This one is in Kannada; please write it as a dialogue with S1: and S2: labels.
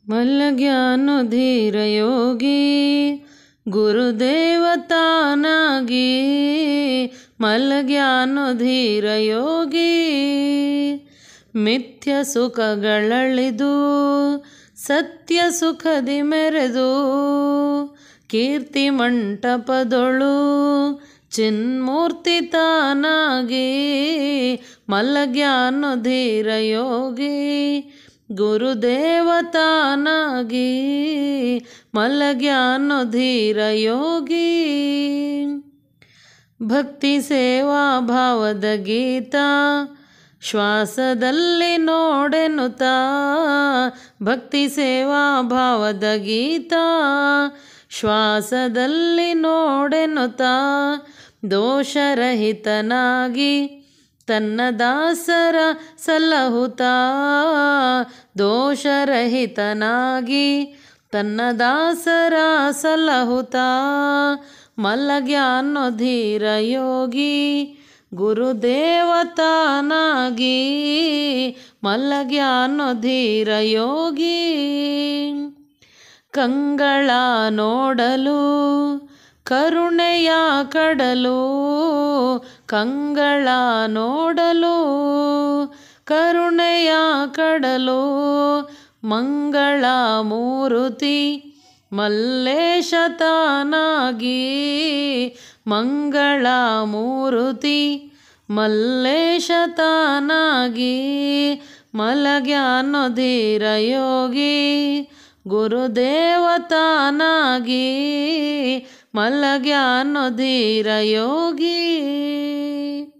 S1: ಮಲಗ್ಯಾನು ಧೀರ ಯೋಗಿ ಗುರುದೇವತಾನಾಗಿ ಮಲಗ್ಯಾನು ಧೀರ ಯೋಗಿ ಮಿಥ್ಯ ಸುಖಗಳಳಿದು ಸತ್ಯ ಸುಖದಿ ಮೆರೆದು ಕೀರ್ತಿ ಮಂಟಪದೊಳು ಚಿನ್ಮೂರ್ತಿ ತಾನಾಗಿ ಮಲಗ್ಯಾನು ಧೀರ ಯೋಗಿ ಗುರುದೇವತಾನಾಗಿ ಮಲಗ್ಯಾನು ಧೀರ ಯೋಗಿ ಭಕ್ತಿ ಸೇವಾ ಭಾವದ ಗೀತ ಶ್ವಾಸದಲ್ಲಿ ನೋಡೆನುತಾ ಭಕ್ತಿ ಸೇವಾ ಭಾವದ ಗೀತ ಶ್ವಾಸದಲ್ಲಿ ನೋಡೆನುತಾ ದೋಷರಹಿತನಾಗಿ ತನ್ನ ದಾಸರ ಸಲಹುತ್ತಾ ದೋಷರಹಿತನಾಗಿ ತನ್ನ ದಾಸರ ಸಲಹುತ್ತಾ ಮಲಗ್ಯಾನೋ ಧೀರ ಯೋಗಿ ಗುರುದೇವತಾನಾಗಿ ಮಲಗ್ಯಾನೋ ಧೀರ ಯೋಗಿ ಕಂಗಳ ನೋಡಲು ಕರುಣೆಯ ಕಡಲು ಕಂಗಳ ನೋಡಲು ಕರುಣೆಯ ಕಡಲು ಮಂಗಳ ಮೂರುತಿ ಮಲ್ಲೇಶ ತಾನಾಗಿ ಮಂಗಳ ಮೂರುತಿ ಮಲ್ಲೇಶ ತಾನಾಗಿ ಮಲಗ್ಯಾನೋ ಧೀರ ಯೋಗಿ ಗುರುದೇವತಾನಾಗಿ ಮಲಗ್ಯಾನೋ ಧೀರ ಯೋಗಿ